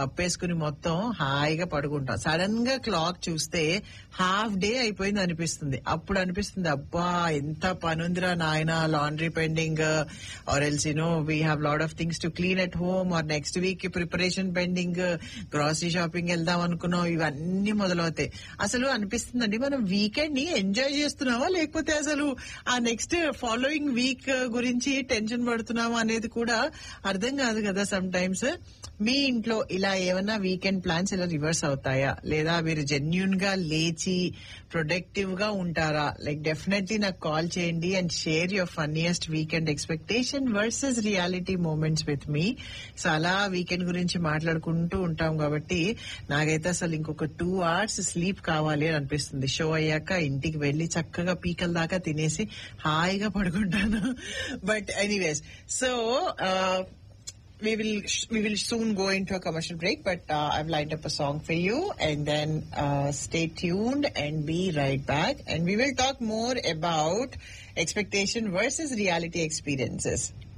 కప్పేసుకుని మొత్తం హాయిగా పడుకుంటాం సడన్ గా క్లాక్ చూస్తే హాఫ్ డే అయిపోయింది అనిపిస్తుంది అప్పుడు అనిపిస్తుంది అబ్బా ఎంత పనుందిరా నాయన laundry pending or else you know we have lot of things to clean at home or next week preparation pending grocery shopping వెళ్దాం అనుకున్నాం ఇవన్నీ మొదలవుతాయి అసలు అనిపిస్తుందండి మనం వీకెండ్ ని ఎంజాయ్ చేస్తున్నావా లేకపోతే అసలు ఆ నెక్స్ట్ ఫాలోయింగ్ వీక్ గురించి టెన్షన్ పడుతున్నామా అనేది కూడా అర్థం కాదు కదా సమ్ టైమ్స్ మీ ఇంట్లో ఇలా ఏమైనా వీకెండ్ ప్లాన్స్ ఇలా రివర్స్ అవుతాయా లేదా మీరు జెన్యున్ గా లేచి ప్రొడక్టివ్ గా ఉంటారా లైక్ డెఫినెట్లీ నాకు కాల్ చేయండి and share your funniest weekend expectation versus reality moments with me so అలా వీకెండ్ గురించి మాట్లాడుకుంటూ ఉంటాం కాబట్టి నాకైతే అసలు ఇంకొక టూ అవర్స్ స్లీప్ కావాలి అని అనిపిస్తుంది షో అయ్యాక ఇంటికి వెళ్లి చక్కగా పీకల దాకా తినేసి హాయిగా పడుకుంటాను but anyways so we will we will soon go into a commercial break but uh, i've lined up a song for you and then uh, stay tuned and be right back and we will talk more about expectation versus reality experiences